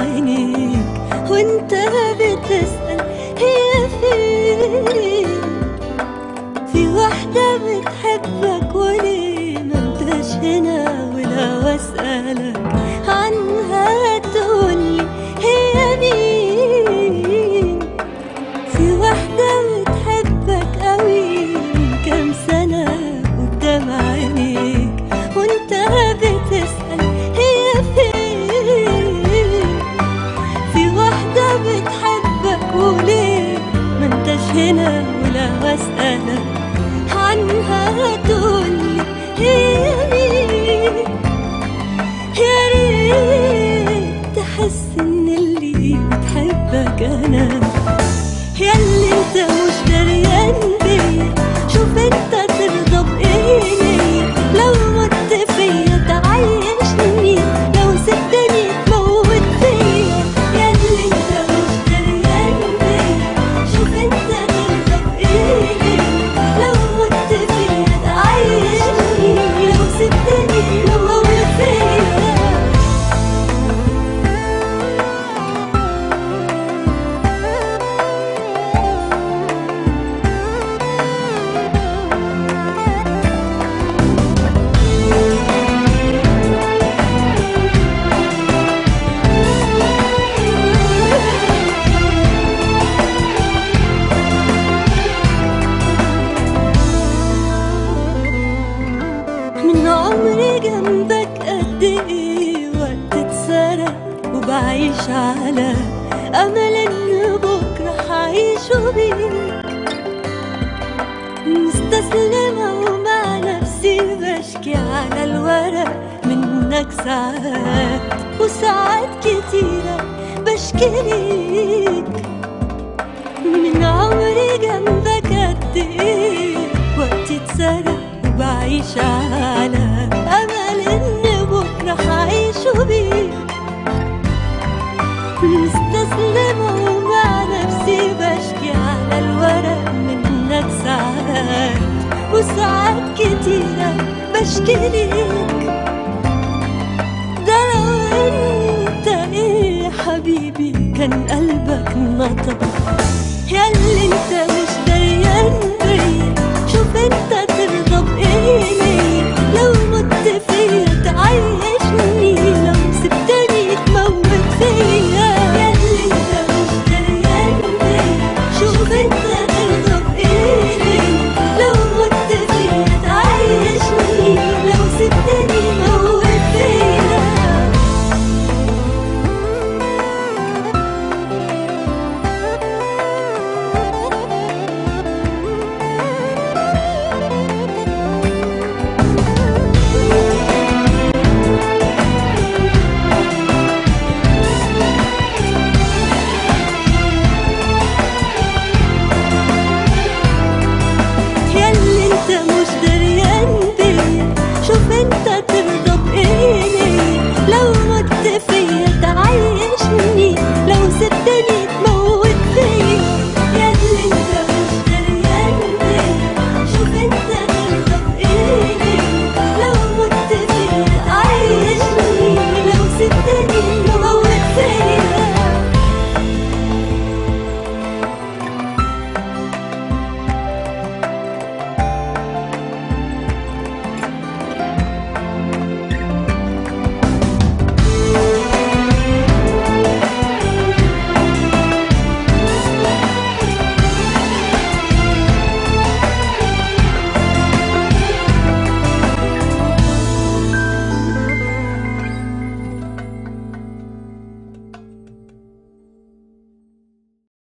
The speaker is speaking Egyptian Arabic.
عينيك وانت بتسأل هي فين في واحدة بتحبك وليه ما انتش هنا ولو اسألك عنها تقولي هي مين في واحدة بتحبك قوي من كام سنة قدام عينيك وانت بتسأل هي فين في واحدة بتحبك وليه ما انتش هنا ولا اسألك عنها تقولي هي مين يا ريت تحس ان اللي بتحبك انا ياللي انت مش دريان بيا شوف انت ترضى بايه ليا لو مت فيا تعيشني لو سبتني تموت فيا ياللي انت مش دريان بيا شوف انت ترضى بايه ليا لو مت فيا تعيشني لو سبتني تموت فيا من عمري جنبك قد ايه وقت اتسرق وبعيش على امل ان بكره هعيشه بيك مستسلمة ومع نفسي بشكي على الورق منك ساعات وساعات كتيرة بشكي ليك من عمري جنبك قد ايه وقتي اتسرق وبعيش على امل ان بكره هعيشه بيك مستسلمة ومع نفسي بشكي على الورق منك ساعات وساعات كتيرة بشكي ليك ده لو انت ايه يا حبيبي كان قلبك نطق ياللي